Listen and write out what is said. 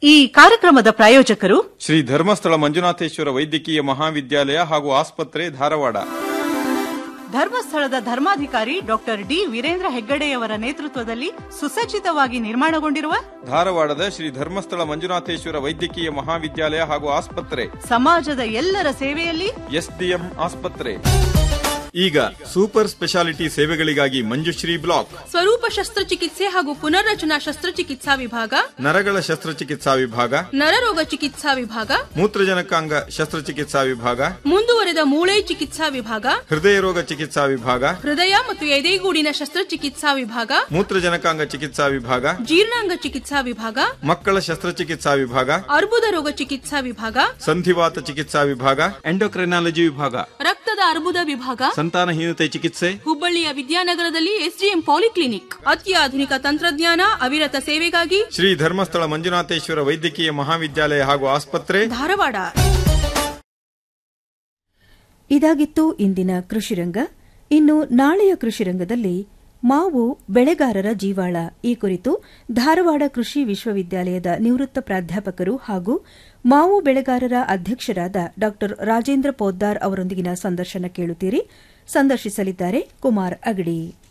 ಈ ಕಾರ್ಯಕ್ರಮದ ಪ್ರಾಯೋಜಕರು ಶ್ರೀ ಧರ್ಮಸ್ಥಳ ಮಂಜುನಾಥೇಶ್ವರ ವೈದ್ಯಕೀಯ ಮಹಾವಿದ್ಯಾಲಯ ಹಾಗೂ ಆಸ್ಪತ್ರೆ ಧಾರವಾಡ ಧರ್ಮಸ್ಥಳದ ಧರ್ಮಾಧಿಕಾರಿ ಡಾಕ್ಟರ್ ಡಿ ವೀರೇಂದ್ರ ಹೆಗ್ಗಡೆಯವರ ನೇತೃತ್ವದಲ್ಲಿ ಸುಸಜ್ಜಿತವಾಗಿ ನಿರ್ಮಾಣಗೊಂಡಿರುವ ಧಾರವಾಡದ ಶ್ರೀ ಧರ್ಮಸ್ಥಳ ಮಂಜುನಾಥೇಶ್ವರ ವೈದ್ಯಕೀಯ ಮಹಾವಿದ್ಯಾಲಯ ಹಾಗೂ ಆಸ್ಪತ್ರೆ ಸಮಾಜದ ಎಲ್ಲರ ಸೇವೆಯಲ್ಲಿ ಎಸ್ಡಿಎಂ ಆಸ್ಪತ್ರೆ ಈಗ ಸೂಪರ್ ಸ್ಪೆಷಾಲಿಟಿ ಸೇವೆಗಳಿಗಾಗಿ ಮಂಜುಶ್ರೀ ಬ್ಲಾಕ್ ಸ್ವರೂಪ ಶಸ್ತ್ರಚಿಕಿತ್ಸೆ ಹಾಗೂ ಪುನರ್ರಚನಾ ಶಸ್ತ್ರಚಿಕಿತ್ಸಾ ವಿಭಾಗ ನರಗಳ ಶಸ್ತ್ರಚಿಕಿತ್ಸಾ ವಿಭಾಗ ನರರೋಗ ಚಿಕಿತ್ಸಾ ವಿಭಾಗ ಮೂತ್ರಜನಕಾಂಗ ಶಸ್ತ್ರಚಿಕಿತ್ಸಾ ವಿಭಾಗ ಮುಂದುವರೆದ ಮೂಳೆ ಚಿಕಿತ್ಸಾ ವಿಭಾಗ ಹೃದಯ ರೋಗ ಚಿಕಿತ್ಸಾ ವಿಭಾಗ ಹೃದಯ ಮತ್ತು ಎದೆಗೂಡಿನ ಶಸ್ತ್ರಚಿಕಿತ್ಸಾ ವಿಭಾಗ ಮೂತ್ರಜನಕಾಂಗ ಚಿಕಿತ್ಸಾ ವಿಭಾಗ ಜೀರ್ಣಾಂಗ ಚಿಕಿತ್ಸಾ ವಿಭಾಗ ಮಕ್ಕಳ ಶಸ್ತ್ರಚಿಕಿತ್ಸಾ ವಿಭಾಗ ಅರ್ಬುದ ರೋಗ ಚಿಕಿತ್ಸಾ ವಿಭಾಗ ಸಂಧಿವಾತ ಚಿಕಿತ್ಸಾ ವಿಭಾಗ ಎಂಡೋಕ್ರೈನಾಲಜಿ ವಿಭಾಗ ರಕ್ತದ ಅರ್ಬುದ ವಿಭಾಗ ಸಂತಾನಹೀನತೆ ಚಿಕಿತ್ಸೆ ಹುಬ್ಬಳ್ಳಿಯ ವಿದ್ಯಾನಗರದಲ್ಲಿ ಎಸ್ಡಿಎಂ ಪಾಲಿಕ್ಲಿನಿಕ್ ಅತ್ಯಾಧುನಿಕ ತಂತ್ರಜ್ಞಾನ ಅವಿರತ ಸೇವೆಗಾಗಿ ಶ್ರೀ ಧರ್ಮಸ್ಥಳ ಮಂಜುನಾಥೇಶ್ವರ ವೈದ್ಯಕೀಯ ಮಹಾವಿದ್ಯಾಲಯ ಹಾಗೂ ಆಸ್ಪತ್ರೆ ಧಾರವಾಡ ಇದಾಗಿತ್ತು ಇಂದಿನ ಕೃಷಿರಂಗ ಇನ್ನು ನಾಳೆಯ ಕೃಷಿರಂಗದಲ್ಲಿ ಮಾವು ಬೆಳೆಗಾರರ ಜೀವಾಳ ಈ ಕುರಿತು ಧಾರವಾಡ ಕೃಷಿ ವಿಶ್ವವಿದ್ಯಾಲಯದ ನಿವೃತ್ತ ಪ್ರಾಧ್ಯಾಪಕರು ಹಾಗೂ ಮಾವು ಬೆಳೆಗಾರರ ಅಧ್ಯಕ್ಷರಾದ ಡಾ ರಾಜೇಂದ್ರ ಪೋದ್ದಾರ್ ಅವರೊಂದಿಗಿನ ಸಂದರ್ಶನ ಕೇಳುತ್ತೀರಿ ಸಂದರ್ಶಿಸಲಿದ್ದಾರೆ ಕುಮಾರ್ ಅಗಡಿ